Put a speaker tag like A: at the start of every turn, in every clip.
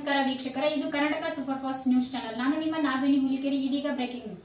A: ನಮಸ್ಕಾರ ವೀಕ್ಷಕರ ಇದು Karnataka super fast news channel ನಾನು ನಿಮ್ಮ ನಾಗವೇಣಿ ಹುಲಿಕೆರೆ ಇದೀಗ ಬ್ರೇಕಿಂಗ್ ನ್ಯೂಸ್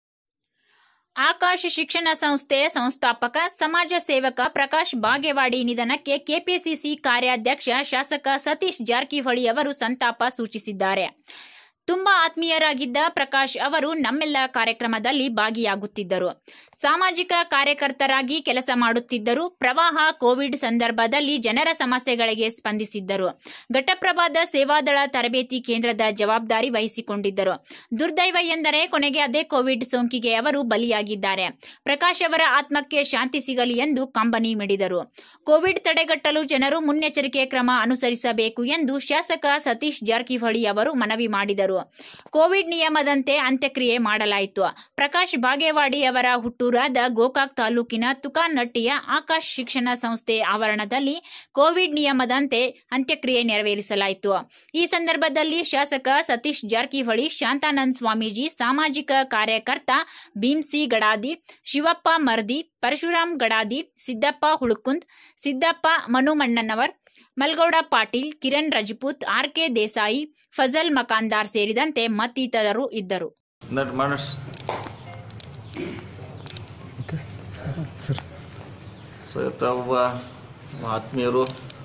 B: ಆಕಾಶ್ ಶಿಕ್ಷಣ ಸಂಸ್ಥೆ ಸಂಸ್ಥಾಪಕ ಸಮಾಜ ಸೇವಕ ಪ್ರಕಾಶ್ ಬಾಗೇವಾಡಿ ನಿಧನಕ್ಕೆ ಕೆಪಿಸಿಸಿ ಕಾರ್ಯಾಧ್ಯಕ್ಷ ಶಾಸಕ ಸತೀಶ್ ಜಾರಕಿಹೊಳಿ ಅವರು ಸಂತಾಪ ಸೂಚಿಸಿದ್ದಾರೆ ತುಂಬಾ ಆತ್ಮೀಯರಾಗಿದ್ದ ಪ್ರಕಾಶ್ ಅವರು ನಮ್ಮೆಲ್ಲ ಕಾರ್ಯಕ್ರಮದಲ್ಲಿ ಭಾಗಿಯಾಗುತ್ತಿದ್ದರು ಸಾಮಾಜಿಕ ಕಾರ್ಯಕರ್ತರಾಗಿ ಕೆಲಸ ಮಾಡುತ್ತಿದ್ದರು ಪ್ರವಾಹ ಕೋವಿಡ್ ಸಂದರ್ಭದಲ್ಲಿ ಜನರ ಸಮಸ್ಯೆಗಳಿಗೆ ಸ್ಪಂದಿಸಿದ್ದರು ಘಟಪ್ರಭಾದ ಸೇವಾದಳ ತರಬೇತಿ ಕೇಂದ್ರದ ಜವಾಬ್ದಾರಿ ವಹಿಸಿಕೊಂಡಿದ್ದರು ದುರ್ದೈವ ಎಂದರೆ ಕೊನೆಗೆ ಅದೇ ಕೋವಿಡ್ ಸೋಂಕಿಗೆ ಅವರು ಬಲಿಯಾಗಿದ್ದಾರೆ ಪ್ರಕಾಶ್ ಅವರ ಆತ್ಮಕ್ಕೆ ಶಾಂತಿ ಸಿಗಲಿ ಎಂದು ಕಂಬನಿ ಮಿಡಿದರು ಕೋವಿಡ್ ತಡೆಗಟ್ಟಲು ಜನರು ಮುನ್ನೆಚ್ಚರಿಕೆ ಕ್ರಮ ಅನುಸರಿಸಬೇಕು ಎಂದು ಶಾಸಕ ಸತೀಶ್ ಜಾರಕಿಹೊಳಿ ಅವರು ಮನವಿ ಮಾಡಿದರು ಕೋವಿಡ್ ನಿಯಮದಂತೆ ಅಂತ್ಯಕ್ರಿಯೆ ಮಾಡಲಾಯಿತು ಪ್ರಕಾಶ್ ಬಾಗೇವಾಡಿ ಅವರ ಹುಟ್ಟೂರಾದ ಗೋಕಾಕ್ ತಾಲೂಕಿನ ತುಕಾನಟ್ಟಿಯ ಆಕಾಶ್ ಶಿಕ್ಷಣ ಸಂಸ್ಥೆ ಆವರಣದಲ್ಲಿ ಕೋವಿಡ್ ನಿಯಮದಂತೆ ಅಂತ್ಯಕ್ರಿಯೆ ನೆರವೇರಿಸಲಾಯಿತು ಈ ಸಂದರ್ಭದಲ್ಲಿ ಶಾಸಕ ಸತೀಶ್ ಜಾರಕಿಹೊಳಿ ಶಾಂತಾನಂದ್ ಸ್ವಾಮೀಜಿ ಸಾಮಾಜಿಕ ಕಾರ್ಯಕರ್ತ ಭೀಮ್ಸಿ ಗಡಾದಿ ಶಿವಪ್ಪ ಮರ್ದಿ ಪರಶುರಾಮ್ ಗಡಾದಿ ಸಿದ್ದಪ್ಪ ಹುಳುಕುಂದ್ ಸಿದ್ದಪ್ಪ ಮನುಮಣ್ಣನವರ್ ಮಲ್ಗೌಡ ಪಾಟೀಲ್ ಕಿರಣ್ ರಜಪೂತ್ ಆರ್ ಕೆ ದೇಸಾಯಿ ಫಜಲ್ ಮಕಾಂದಾರ್ ಸೇರಿದಂತೆ ಮತ್ತಿತರರು ಇದ್ದರು
C: ನಟ್ ಮಾನಸ್ ಸೊ ಇವತ್ತು ಒಬ್ಬ ನಮ್ಮ ಆತ್ಮೀಯರು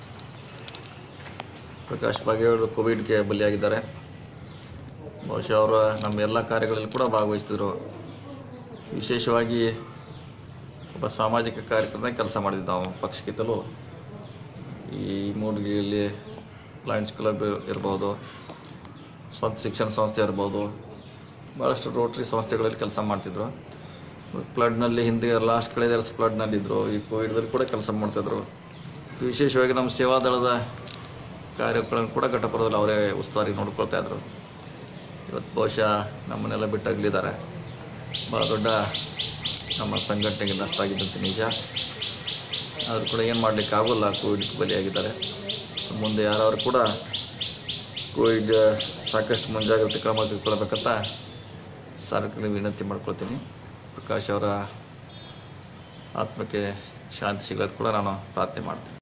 C: ಪ್ರಕಾಶ್ ಬಾಗೇವಾಡಿ ಕೋವಿಡ್ಗೆ ಬಲಿಯಾಗಿದ್ದಾರೆ ಬಹುಶಃ ಅವರ ನಮ್ಮ ಎಲ್ಲ ಕಾರ್ಯಗಳಲ್ಲಿ ಕೂಡ ಭಾಗವಹಿಸ್ತಿದ್ರು ವಿಶೇಷವಾಗಿ ಒಬ್ಬ ಸಾಮಾಜಿಕ ಕಾರ್ಯಕರ್ತ ಕೆಲಸ ಮಾಡಿದ್ದು ನಾವು ಪಕ್ಷಕ್ಕಿಂತಲೂ ಈ ಮೂಡಿಗೆಯಲ್ಲಿ ಲಯನ್ಸ್ ಕ್ಲಬ್ ಇರ್ಬೋದು ಸ್ವಂತ ಶಿಕ್ಷಣ ಸಂಸ್ಥೆ ಇರ್ಬೋದು ಭಾಳಷ್ಟು ರೋಟ್ರಿ ಸಂಸ್ಥೆಗಳಲ್ಲಿ ಕೆಲಸ ಮಾಡ್ತಿದ್ರು ಫ್ಲಡ್ನಲ್ಲಿ ಹಿಂದೆ ಲಾಸ್ಟ್ ಕಳೆದ ವರ್ಷ ಫ್ಲಡ್ನಲ್ಲಿದ್ದರು ಈ ಕೋವಿಡ್ದಲ್ಲಿ ಕೂಡ ಕೆಲಸ ಮಾಡ್ತಿದ್ರು ವಿಶೇಷವಾಗಿ ನಮ್ಮ ಸೇವಾದಳದ ಕಾರ್ಯಗಳನ್ನು ಕೂಡ ಘಟಪುರದಲ್ಲಿ ಅವರೇ ಉಸ್ತುವಾರಿ ನೋಡ್ಕೊಳ್ತಾ ಇದ್ರು ಇವತ್ತು ಬಹುಶಃ ನಮ್ಮನ್ನೆಲ್ಲ ಬಿಟ್ಟಾಗಲಿದ್ದಾರೆ ಭಾಳ ದೊಡ್ಡ ನಮ್ಮ ಸಂಘಟನೆಗೆ ನಷ್ಟ ಆಗಿದ್ದಂತೆ ನಿಜ ಆದರೂ ಕೂಡ ಏನು ಮಾಡಲಿಕ್ಕೆ ಆಗೋಲ್ಲ ಕೋವಿಡ್ಗೆ ಬಲಿಯಾಗಿದ್ದಾರೆ ಸೊ ಮುಂದೆ ಯಾರಾದ್ರು ಕೂಡ ಕೋವಿಡ್ ಸಾಕಷ್ಟು ಮುಂಜಾಗ್ರತೆ ಕ್ರಮ ಕೈಗೊಳ್ಳಬೇಕಂತ ಸರ್ಕಾರಕ್ಕೆ ವಿನಂತಿ ಮಾಡ್ಕೊಳ್ತೀನಿ ಪ್ರಕಾಶ್ ಅವರ ಆತ್ಮಕ್ಕೆ ಶಾಂತಿ ಸಿಗೋದು ಕೂಡ ನಾನು ಪ್ರಾರ್ಥನೆ ಮಾಡ್ತೀನಿ